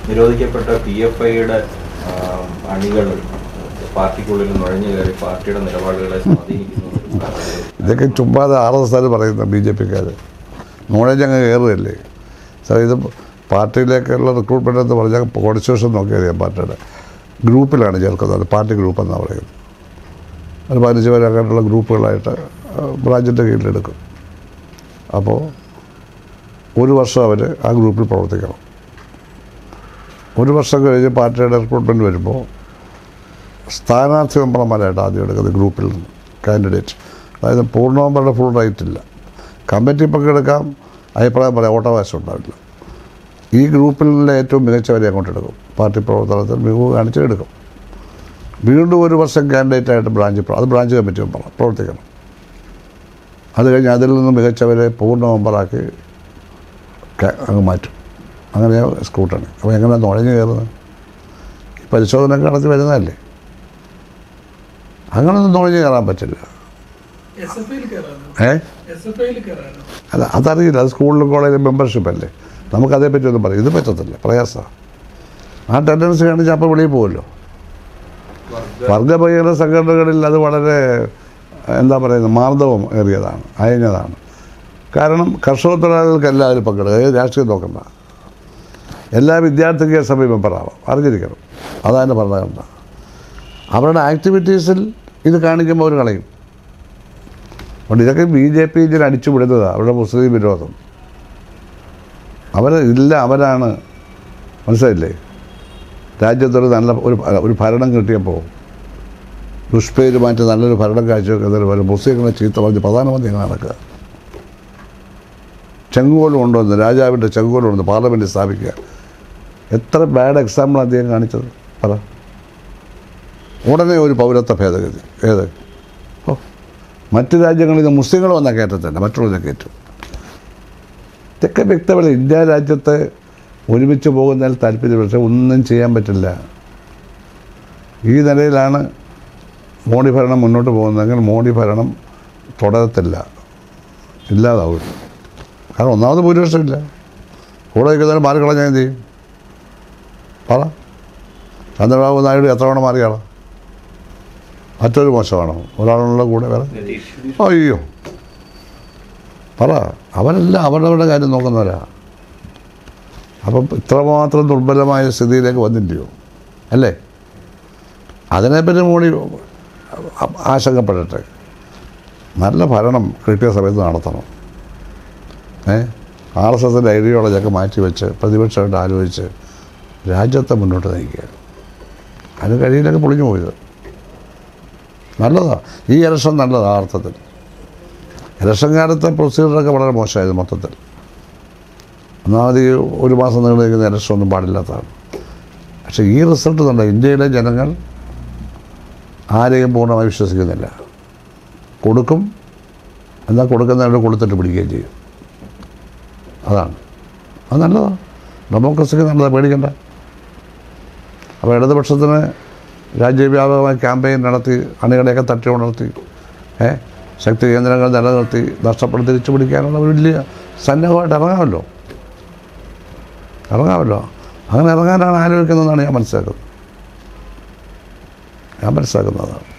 നിരോധിക്കപ്പെട്ട P F ഐയുടെ അണികൾ പാർട്ടിക്കുള്ളിൽ നുഴഞ്ഞു കയറി പാർട്ടിയുടെ നിലപാടുകളെ സ്വാധീനിക്കുന്നു എന്നൊരു പരാതി. ഇതൊക്കെ ചുമ്മാതെ ആർ എസ് എസ് പറയുന്ന ബി ജെ പിക്കാർ നുഴഞ്ഞങ്ങ് കയറുകയല്ലേ സാർ ഇത് പാർട്ടിയിലേക്കുള്ള റിക്രൂട്ട്മെൻ്റ് എന്ന് പറഞ്ഞാൽ കോൺസ്റ്റിറ്റ്യൂഷൻ നോക്കിയാൽ അറിയാം പാർട്ടിയുടെ ഗ്രൂപ്പിലാണ് ചേർക്കുന്നത് പാർട്ടി ഗ്രൂപ്പ് എന്നാണ് പറയുന്നത് ഒരു പതിനഞ്ച് പേര് അങ്ങനെയുള്ള ഗ്രൂപ്പുകളായിട്ട് ബ്രാഞ്ചിൻ്റെ കീഴിലെടുക്കും അപ്പോൾ ഒരു വർഷം അവർ ആ ഗ്രൂപ്പിൽ പ്രവർത്തിക്കണം ഒരു വർഷം കഴിഞ്ഞ് പാർട്ടിയുടെ റിക്രൂട്ട്മെൻറ്റ് വരുമ്പോൾ സ്ഥാനാർത്ഥി മെമ്പർമാരായിട്ട് ആദ്യം എടുക്കുന്നത് ഗ്രൂപ്പിൽ നിന്ന് കാൻഡിഡേറ്റ് അതായത് പൂർണ്ണ മെമ്പറുടെ ഫുൾ റൈറ്റ് ഇല്ല കമ്മിറ്റി പങ്കെടുക്കാം അഭിപ്രായം പറയാം വോട്ടവകാശം ഉണ്ടാവില്ല ഈ ഗ്രൂപ്പിൽ നിന്ന് ഏറ്റവും മികച്ചവരെ അങ്ങോട്ട് എടുക്കും പാർട്ടി പ്രവർത്തനത്തിൽ മികവ് കാണിച്ച് എടുക്കും വീണ്ടും ഒരു വർഷം കാൻഡിഡേറ്റായിട്ട് ബ്രാഞ്ച് പ്ര- അത് ബ്രാഞ്ച് കമ്മിറ്റി മെമ്പർ പ്രവർത്തിക്കണം അത് കഴിഞ്ഞ് അതിൽ നിന്ന് മികച്ചവരെ പൂർണ്ണ മെമ്പറാക്കി ക- അങ്ങ് മാറ്റും അങ്ങനെ സ്കൂട്ടാണ് അപ്പോൾ എങ്ങനെ നുഴഞ്ഞു കയറുന്നത് ഈ പരിശോധന നടത്തി വരുന്നതല്ലേ അങ്ങനൊന്നും നുഴഞ്ഞു കയറാൻ പറ്റില്ല എസ് എഫ് ഐയിൽ കയറാനോ ഏ എസ് എഫ് ഐയിൽ കയറാനോ അല്ല അതറിയില്ല അത് സ്കൂളിലും കോളേജിലും മെമ്പർഷിപ്പ് അല്ലേ നമുക്കതേപ്പറ്റി ഒന്നും പറയും ഇത് പറ്റത്തില്ല പ്രയാസമാണ് ആ ടെൻഡൻസി കാണിച്ചാൽ അപ്പോൾ വെളിയിൽ പോകുമല്ലോ വർഗബഹിര സംഘടനകളിൽ അത് വളരെ എന്താ പറയുന്നത് മാർദ്ദവം ഏറിയതാണ് അയഞ്ഞതാണ് കാരണം കർഷക തൊഴിലാളികൾക്ക് എല്ലാവരും പങ്കെടുക്കുക ഏത് രാഷ്ട്രീയം നോക്കണ്ട എല്ലാ വിദ്യാർത്ഥിക്കും എസ് എഫ് ഐ മെമ്പറാവാം അറിഞ്ഞിരിക്കണം അതാണ് ഭരണഘടന അവരുടെ ആക്ടിവിറ്റീസിൽ ഇത് കാണിക്കുമ്പോൾ അവർ കളയും അതുകൊണ്ട് ഇതൊക്കെ ബി ജെ പി ഇതിൽ അടിച്ചു വിടുന്നതാണ് അവരുടെ മുസ്ലിം വിരോധം അവർ ഇല്ല അവരാണ് മനസ്സിലായില്ലേ രാജ്യത്തൊരു നല്ല ഒരു ഒരു ഭരണം കിട്ടിയപ്പോൾ ദുഷ്പേര് മാറ്റി നല്ലൊരു ഭരണം കാഴ്ചവെക്കുന്നതിന് പോലെ മുസ്ലിങ്ങളെ ചീത്ത പറഞ്ഞ് പ്രധാനമന്ത്രി അങ്ങനെ നടക്കുക ചെങ്കോലും കൊണ്ടുവന്ന് രാജാവിൻ്റെ ചെങ്കോലും കൊണ്ടുവന്ന് പാർലമെൻറ്റ് സ്ഥാപിക്കുക എത്ര ബാഡ് എക്സാമ്പിൾ അദ്ദേഹം കാണിച്ചത് പറ ഉടനെ ഒരു പൗരത്വ ഭേദഗതി ഏത് ഓ മറ്റ് രാജ്യങ്ങളിൽ നിന്ന് മുസ്ലിങ്ങൾ വന്നാൽ കയറ്റത്തില്ല മറ്റുള്ളവരെ കയറ്റും ഇതൊക്കെ വ്യക്തമല്ല ഇന്ത്യ രാജ്യത്ത് ഒരുമിച്ച് പോകുന്നതിൽ താല്പര്യം പക്ഷേ ഒന്നും ചെയ്യാൻ പറ്റില്ല ഈ നിലയിലാണ് മോഡി ഭരണം മുന്നോട്ട് പോകുന്നതെങ്കിൽ മോഡി ഭരണം തുടരത്തില്ല ഇല്ലാതാവും കാരണം ഒന്നാമത് ഭൂരിപക്ഷമില്ല കൂടെ നിൽക്കുന്നതിന് മാറിക്കളഞ്ഞാൽ എന്ത് ചെയ്യും പറ ചന്ദ്രബാബു നായിഡു എത്ര തവണ മാറിയാളോ മറ്റൊരു മോശമാണോ ഒരാളുള്ള കൂടെ വേറെ നിതീഷ് അയ്യോ പറ അവരെല്ലാം അവരവരുടെ കാര്യം നോക്കുന്നവരാ അപ്പം ഇത്രമാത്രം ദുർബലമായ സ്ഥിതിയിലേക്ക് വന്നില്ലയോ അല്ലേ അതിനെപ്പറ്റി മോഡി ആശങ്കപ്പെടട്ടെ നല്ല ഭരണം കിട്ടിയ സമയത്ത് നടത്തണം ഏ ആർ എസ് എസിൻ്റെ ഐഡിയോളജിയൊക്കെ മാറ്റി വെച്ച് പ്രതിപക്ഷമായിട്ട് ആലോചിച്ച് രാജ്യത്തെ മുന്നോട്ട് നയിക്കുക അതിന് കഴിയില്ലൊക്കെ പൊളിഞ്ഞു പോയത് നല്ലതാണ് ഈ ഇലക്ഷൻ നല്ലതാണ് ആ അർത്ഥത്തിൽ ഇലക്ഷൻ കാലത്തെ പ്രൊസീജിയറൊക്കെ വളരെ മോശമായിരുന്നു മൊത്തത്തിൽ ഒന്നാമത് ഈ ഒരു മാസം നീണ്ടു നിൽക്കുന്ന ഇലക്ഷൻ ഒന്നും പാടില്ലാത്തതാണ് പക്ഷേ ഈ റിസൾട്ട് തന്നെ ഇന്ത്യയിലെ ജനങ്ങൾ ആരെയും പൂർണ്ണമായി വിശ്വസിക്കുന്നില്ല കൊടുക്കും എന്നാൽ കൊടുക്കുന്നവരുടെ കൊടുത്തിട്ട് പിടിക്കുകയും ചെയ്യും അതാണ് അത് നല്ലതാണ് ഡെമോക്രസിക്ക് നല്ലതാണ് പേടിക്കണ്ട അപ്പോൾ ഇടതുപക്ഷത്തിന് രാജ്യവ്യാപകമായി ക്യാമ്പയിൻ നടത്തി അണികളെയൊക്കെ തട്ടി ഉണർത്തി ഏ ശക്തി കേന്ദ്രങ്ങൾ നിലനിർത്തി നഷ്ടപ്പെടുത്തി തിരിച്ചു പിടിക്കാനുള്ള ഒരു വലിയ സന്നദ്ധമായിട്ട് ഇറങ്ങാമല്ലോ ഇറങ്ങാമല്ലോ അങ്ങനെ ഇറങ്ങാനാണ് ആലോചിക്കുന്നതെന്നാണ് ഞാൻ മനസ്സിലാക്കുന്നത് ഞാൻ മനസ്സിലാക്കുന്നതാണ്